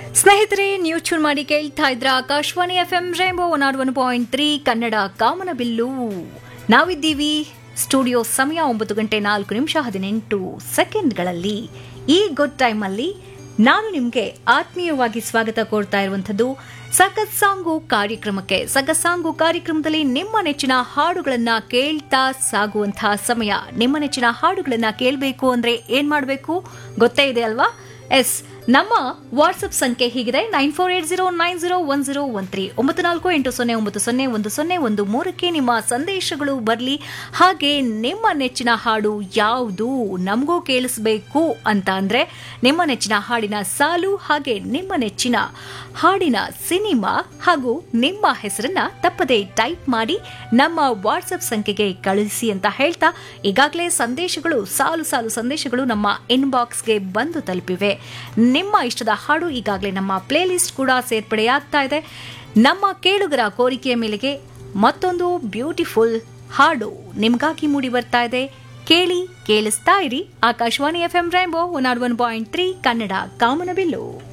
ಸ್ನೇಹಿತರೆ ನೀವು ಚೂನ್ ಮಾಡಿ ಕೇಳ್ತಾ ಇದ್ರ Akashvani F M rainbow one R one point three Kannada ಕಾಮನಬಿಲ್ಲು ನಾವಿದ್ದೀವಿ ಸ್ಟುಡಿಯೋ ಸಮಯ ಒಂಬತ್ತು ಗಂಟೆ ನಾಲ್ಕು ನಿಮಿಷ ಹದಿನೆಂಟು ಸೆಕೆಂಡ್ಗಳಲ್ಲಿ ಈ ಗುಡ್ ಟೈಮಲ್ಲಿ ನಾನು ನಿಮಗೆ ಆತ್ಮೀಯವಾಗಿ ಸ್ವಾಗತ ಕೋರ್ತಾ ಇರುವಂಥದ್ದು ಸಖತ್ ಸಾಂಗು ಕಾರ್ಯಕ್ರಮಕ್ಕೆ ಸಖತ್ ಸಾಂಗು ಕಾರ್ಯಕ್ರಮದಲ್ಲಿ ನಿಮ್ಮ ನೆಚ್ಚಿನ ಹಾಡುಗಳನ್ನ ಕೇಳ್ತಾ ಸಾಗುವಂತಹ ಸಮಯ ನಿಮ್ಮ ನೆಚ್ಚಿನ ಹಾಡುಗಳನ್ನ ಕೇಳಬೇಕು ಅಂದ್ರೆ ಏನ್ ಮಾಡಬೇಕು ಗೊತ್ತೇ ಇದೆ ಅಲ್ವಾ ಎಸ್ ನಮ್ಮ ವಾಟ್ಸ್ಆಪ್ ಸಂಖ್ಯೆ ಹೀಗಿದೆ nine four eight zero nine zero one zero one three ಒಂಬತ್ತು ನಾಲ್ಕು ಎಂಟು ಸೊನ್ನೆ ಒಂಬತ್ತು ಸೊನ್ನೆ ಒಂದು ಸೊನ್ನೆ ಒಂದು ಮೂರಕ್ಕೆ ನಿಮ್ಮ ಸಂದೇಶಗಳು ಬರಲಿ ಹಾಗೆ ನಿಮ್ಮ ನೆಚ್ಚಿನ ಹಾಡು ಯಾವುದು ನಮಗೂ ಕೇಳಿಸ್ಬೇಕು ಅಂತ ಅಂದ್ರೆ ನಿಮ್ಮ ನೆಚ್ಚಿನ ಹಾಡಿನ ಸಾಲು ಹಾಗೆ ನಿಮ್ಮ ನೆಚ್ಚಿನ ಹಾಡಿನ ಸಿನಿಮಾ ಹಾಗೂ ನಿಮ್ಮ ಹೆಸರನ್ನ ತಪ್ಪದೆ ಟೈಪ್ ಮಾಡಿ ನಮ್ಮ ವಾಟ್ಸ್ಆಪ್ ಸಂಖ್ಯೆಗೆ ಕಳುಹಿಸಿ ಅಂತ ಹೇಳ್ತಾ ಈಗಾಗಲೇ ಸಂದೇಶಗಳು ಸಾಲು ಸಾಲು ಸಂದೇಶಗಳು ನಮ್ಮ ಇನ್ಬಾಕ್ಸ್ಗೆ ಬಂದು ತಲುಪಿವೆ ನಿಮ್ಮ ಇಷ್ಟದ ಹಾಡು ಈಗಾಗಲೇ ನಮ್ಮ ಪ್ಲೇ ಲಿಸ್ಟ್ ಕೂಡ ಸೇರ್ಪಡೆಯಾಗ್ತಾ ಇದೆ ನಮ್ಮ ಕೇಳುಗರ ಕೋರಿಕೆಯ ಮೇಲೆಗೆ ಮತ್ತೊಂದು ಬ್ಯೂಟಿಫುಲ್ ಹಾಡು ನಿಮ್ಗಾಗಿ ಮೂಡಿ ಬರ್ತಾ ಇದೆ ಕೇಳಿ ಕೇಳಿಸ್ತಾ ಇರಿ Akashvani F M rainbow one R one point three Kannada ಕಾಮನಬಿಲ್ಲು